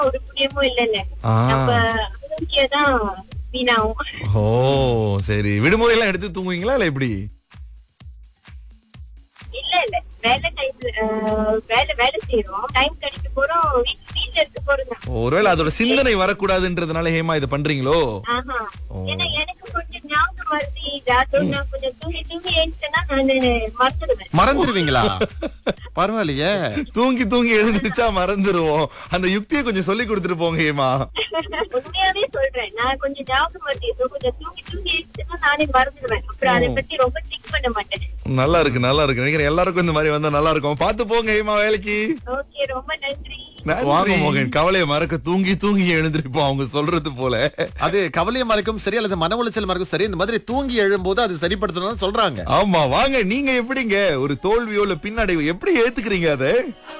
ஒரு புண்ணியமும் இல்லைல்ல ஆ. நம்ம ஆரோக்கியம் வீணாகும் ஓ சரி விடுமுறை எல்லாம் எடுத்து தூங்குவீங்களா இல்ல எப்படி இல்ல இல்ல வேலை டைம்ல வேலை வேலை செய்யறோம் டைம் கிடைக்க போறோம் வீட்டு வீட்டுல இருக்க போறோம் ஒருவேளை அதோட சிந்தனை வரக்கூடாதுன்றதுனால ஹேமா இதை பண்றீங்களோ ஆஹா ஓ. ஏன்னா எனக்கு கொஞ்சம் ஞாபகம் வருது ராத்திரி நான் கொஞ்சம் தூங்கி தூங்கி எழுந்துட்டேன்னா நான் மறந்துடுவேன் மறந்துடுவீங்களா பரவாயில்லையே தூங்கி தூங்கி எழுந்துச்சா மறந்துருவோம் அந்த யுக்தியை கொஞ்சம் சொல்லி கொடுத்துட்டு போங்க ஹேமா உண்மையாவே சொல்றேன் நான் கொஞ்சம் ஞாபகம் வருது So, கொஞ்சம் தூங்கி தூங்கி எழுந்துட்டேன்னா நானே மறந்துடுவேன் அப்புறம் அதை பத்தி ரொம்ப திங்க் பண்ண மாட்டேன் நல்லா இருக்கு நல்லா இருக்கு நினைக்கிறேன் எல்லாருக்கும் இந்த மாதிரி வந்தா நல்லா இருக்கும் பாத்து போங்க ஹேமா வேலைக்கு ஓகே ரொம்ப நன்றி வாங்க மோகன் கவலையை மறக்க தூங்கி தூங்கி எழுந்திருப்போம் அவங்க சொல்றது போல அது கவலையை மறைக்கும் சரி அல்லது மன உளைச்சல் மறைக்கும் சரி இந்த மாதிரி தூங்கி எழும்போது அது சரிப்படுத்தணும்னு சொல்றாங்க ஆமா வாங்க நீங்க எப்படிங்க ஒரு தோல்வியோ இல்ல பின்னடைவு எப்படி ஏத்துக்கிறீங்க அதை